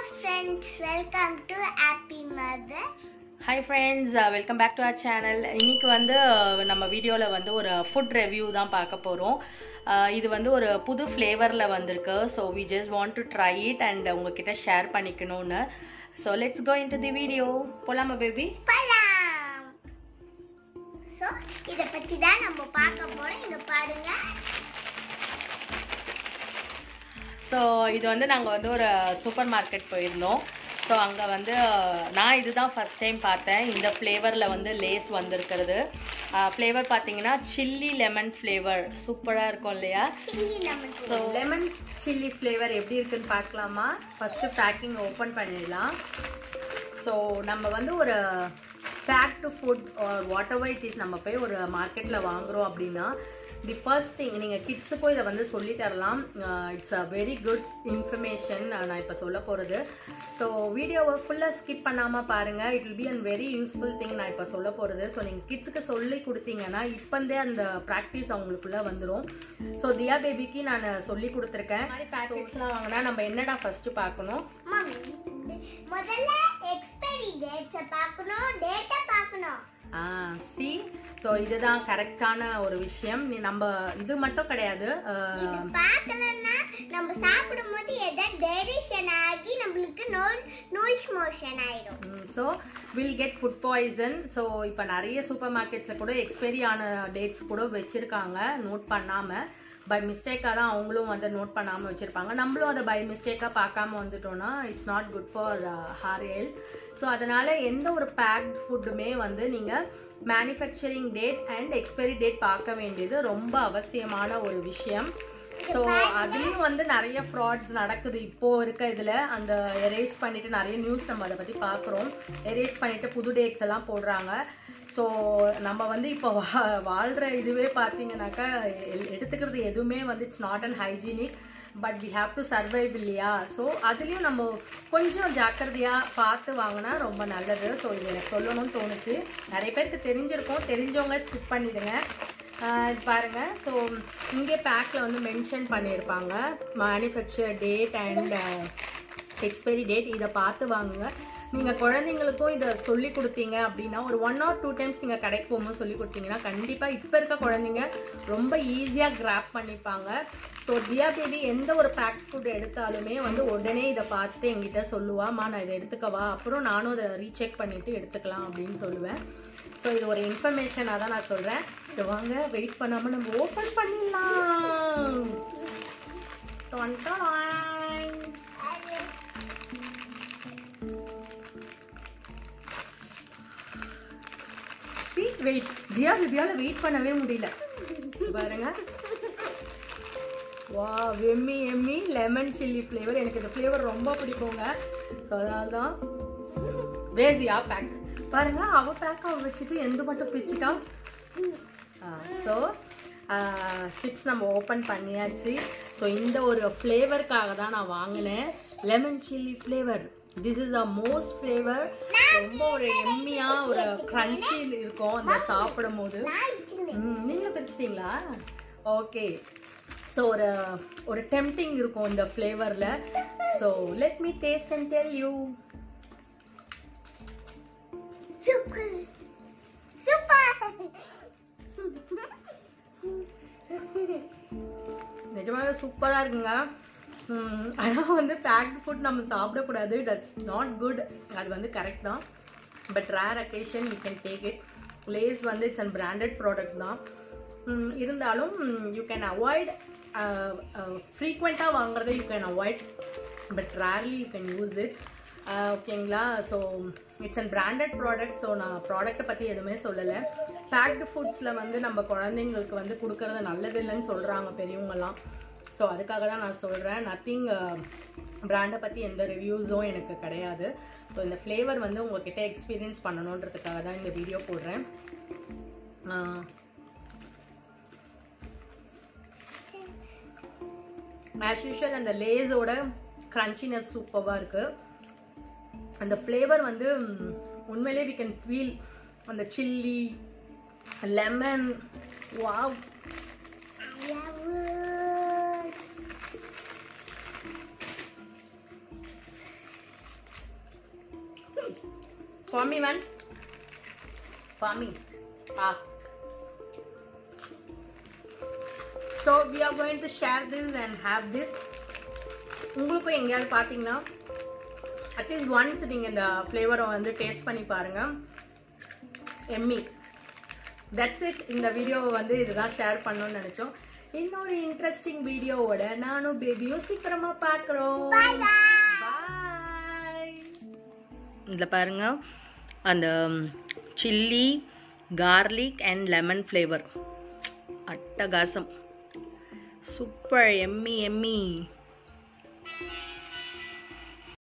Friends welcome to happy mother hi friends welcome back to our channel இன்னைக்கு வந்து uh, நம்ம வீடியோவில் வந்து ஒரு ஃபுட் ரிவ்யூ தான் பார்க்க போகிறோம் இது வந்து ஒரு புது ஃப்ளேவரில் வந்திருக்கு so we just want to try it and உங்ககிட்ட ஷேர் பண்ணிக்கணும்னு so let's go into the video போலாமா பேபி பலாம் ஸோ இதை பற்றி தான் நம்ம பார்க்க போறோம் இங்க பாருங்க ஸோ இது வந்து நாங்கள் வந்து ஒரு சூப்பர் மார்க்கெட் போயிருந்தோம் ஸோ அங்கே வந்து uh, நான் இதுதான் ஃபஸ்ட் டைம் பார்த்தேன் இந்த ஃப்ளேவரில் வந்து லேஸ் வந்திருக்கிறது ஃப்ளேவர் பார்த்தீங்கன்னா சில்லி லெமன் ஃப்ளேவர் சூப்பராக இருக்கும் இல்லையா chilli lemon so lemon chilli flavour எப்படி இருக்குன்னு பார்க்கலாமா ஃபஸ்ட்டு பேக்கிங் ஓப்பன் பண்ணிடலாம் ஸோ நம்ம வந்து ஒரு baked food whatever it is நம்ம போய் ஒரு மார்க்கெட்டில் வாங்குறோம் அப்படின்னா தி ஃபர்ஸ்ட் திங் நீங்கள் கிட்ஸுக்கும் இதை வந்து சொல்லி தரலாம் it's a very good information நான் இப்போ சொல்ல போகிறது ஸோ வீடியோவை ஃபுல்லாக ஸ்கிப் பண்ணாமல் பாருங்கள் it will be an very useful thing நான் இப்போ சொல்ல போகிறது ஸோ நீங்கள் கிட்ஸுக்கு சொல்லி கொடுத்தீங்கன்னா இப்போந்தே அந்த ப்ராக்டிஸ் அவங்களுக்குள்ளே வந்துடும் ஸோ தியா பேபிக்கு நான் சொல்லி கொடுத்துருக்கேன் இந்த மாதிரி பேக்கெட்ஸ்லாம் வாங்கினா நம்ம என்னடா ஃபஸ்ட்டு பார்க்கணும் மம்மி முதல்ல எக்ஸ்பைரி டேட்ஸை பார்க்கணும் டேட்டை பார்க்கணும் ஆ சி ஸோ இதுதான் கரெக்டான ஒரு விஷயம் நீ நம்ம இது மட்டும் கிடையாது இது அஹ், பார்க்கலன்னா நம்ம சாப்பிடும்போது எதாவது டைரேஷன் ஆகி நம்மளுக்கு நோல் நூல்ஸ் மோஷன் ஆயிடும் so will get food poison so இப்போ நிறைய சூப்பர் மார்க்கெட்ஸில் கூட எக்ஸ்பைரி ஆன டேட்ஸ் கூட வச்சுருக்காங்க நோட் பண்ணாமல் பை மிஸ்டேக்காக தான் அவங்களும் வந்து நோட் பண்ணாமல் வச்சுருப்பாங்க நம்மளும் அதை பை மிஸ்டேக்காக பார்க்காம வந்துட்டோம்னா it's not good for her health so அதனால் எந்த ஒரு பேக்ட் ஃபுட்டுமே வந்து நீங்கள் manufacturing date and expiry date பார்க்க வேண்டியது ரொம்ப அவசியமான ஒரு விஷயம் ஸோ அதுலேயும் வந்து நிறைய ஃப்ராட்ஸ் நடக்குது இப்போ இருக்க இதில் அந்த எரேஸ் பண்ணிட்டு நிறைய நியூஸ் நம்ம அதை பற்றி பார்க்குறோம் எரேஸ் பண்ணிட்டு புது டேட்ஸ் எல்லாம் போடுறாங்க ஸோ நம்ம வந்து இப்போ வா வாழ்கிற இதுவே பார்த்தீங்கன்னாக்கா எ- எடுத்துக்கிறது எதுவுமே வந்து it's not and hygienic but we have to survive இல்லையா ஸோ அதுலேயும் நம்ம கொஞ்சம் ஜாக்கிரதையாக பார்த்து வாங்கினா ரொம்ப நல்லது ஸோ இது எனக்கு சொல்லணும்னு தோணுச்சு நிறைய பேருக்கு தெரிஞ்சிருக்கும் தெரிஞ்சவங்க ஸ்கிப் பண்ணிடுங்க ஆஹ் இது பாருங்க ஸோ இங்கே பேக்கில் வந்து மென்ஷன் பண்ணியிருப்பாங்க manufacture date and expiry date இதை பார்த்து வாங்குங்க நீங்கள் குழந்தைங்களுக்கும் இதை சொல்லி கொடுத்தீங்க அப்படின்னா ஒரு ஒன் ஆர் டூ டைம்ஸ் நீங்கள் கடைக்கு போகும்போது சொல்லி கொடுத்தீங்கன்னா கண்டிப்பாக இப்போ இருக்க குழந்தைங்க ரொம்ப ஈஸியாக கிராப் பண்ணிப்பாங்க ஸோ தியா பேபி எந்த ஒரு பேக் ஃபுட் எடுத்தாலுமே வந்து உடனே இதை பார்த்துட்டு எங்கிட்ட சொல்லுவாம்மா நான் இதை எடுத்துக்கவா அப்புறம் நானும் அதை ரீசெக் பண்ணிவிட்டு எடுத்துக்கலாம் அப்படின்னு சொல்லுவேன் ஸோ இது ஒரு இன்ஃபர்மேஷனாக தான் நான் சொல்கிறேன் இது வாங்க வெயிட் பண்ணாமல் நம்ம ஓப்பன் பண்ணிடலாம் டொன்டொலாய். வெயிட் வெயிட் தியா பிபியால வெயிட் பண்ணவே முடியல இது பாருங்க வா yummy yummy lemon chilli flavour எனக்கு இந்த ஃப்ளேவர் ரொம்ப பிடிக்குங்க ஸோ அதனால தான் வேசியா பேக் பாருங்க அவ பேக் அவ வச்சுட்டு எந்த மட்டும் பிச்சுட்டா ஸோ சிப்ஸ் நம்ம ஓப்பன் பண்ணியாச்சு ஸோ இந்த ஒரு ஃப்ளேவருக்காக தான் நான் வாங்கினேன் lemon chilli flavour this is a most flavour ரொம்ப ஒரு எம்மியாக ஒரு க்ரன்ச்சி இருக்கும் அந்த சாப்பிடும் போது நான் வச்சிருந்தேன் ம், நீங்களும் பிரிச்சிட்டிங்களா ஓகே ஸோ ஒரு ஒரு டெம்டிங் இருக்கும் இந்த ஃப்ளேவரில் so let me taste and tell you super super நிஜமாவே சூப்பராக இருக்குங்க ஆனால் வந்து பேக்டு ஃபுட் நம்ம சாப்பிடக்கூடாது தட்ஸ் நாட் குட் அது வந்து கரெக்ட் தான் but rare occasion you can take it Lay's வந்து இட்ஸ் அண்ட் பிராண்டட் ப்ராடக்ட் தான் ம், இருந்தாலும் யூ கேன் அவாய்ட் ஃப்ரீக்வெண்ட்டாக வாங்குறதை you can avoid but rarely you can use it ஓகேங்களா so it's and branded product so நான் ப்ராடக்ட்டை பற்றி எதுவுமே சொல்லலை பேக்டு ஃபுட்ஸில் வந்து நம்ம குழந்தைங்களுக்கு வந்து கொடுக்கறது நல்லது இல்லைன்னு சொல்கிறாங்க பெரியவங்கலாம் ஸோ அதுக்காக தான் நான் சொல்கிறேன் நத்திங் பிராண்டை பற்றி எந்த ரிவ்யூஸும் எனக்கு கிடையாது ஸோ இந்த ஃப்ளேவர் வந்து உங்ககிட்ட எக்ஸ்பீரியன்ஸ் பண்ணணுன்றதுக்காக தான் இந்த வீடியோ போடுறேன் ஆஸ் யூஷுவல் அந்த லேஸோட க்ரன்ச்சினஸ் சூப்பராக இருக்குது அந்த ஃப்ளேவர் வந்து ம், உண்மையிலே வி கேன் ஃபீல் அந்த chilli lemon wow I love it. For me, man. For me. Ah. So we are going to share this and have this. உங்களுக்கும் எங்கேயாவது பார்த்தீங்கன்னா அட்லீஸ்ட் ஒன்ஸ் நீங்கள் இந்த ஃப்ளேவரை வந்து டேஸ்ட் பண்ணி பாருங்க எம்மி தட்ஸ் இட் இந்த வீடியோவை வந்து இதுதான் ஷேர் பண்ணணும்னு நினச்சோம் இன்னொரு இன்ட்ரெஸ்டிங் வீடியோவோட நானும் பேபியும் சீக்கிரமா பார்க்குறோம் பாய் இதில் பாருங்க அந்த chilli garlic and lemon flavour அட்டகாசம் சூப்பர் எம்மி எம்மி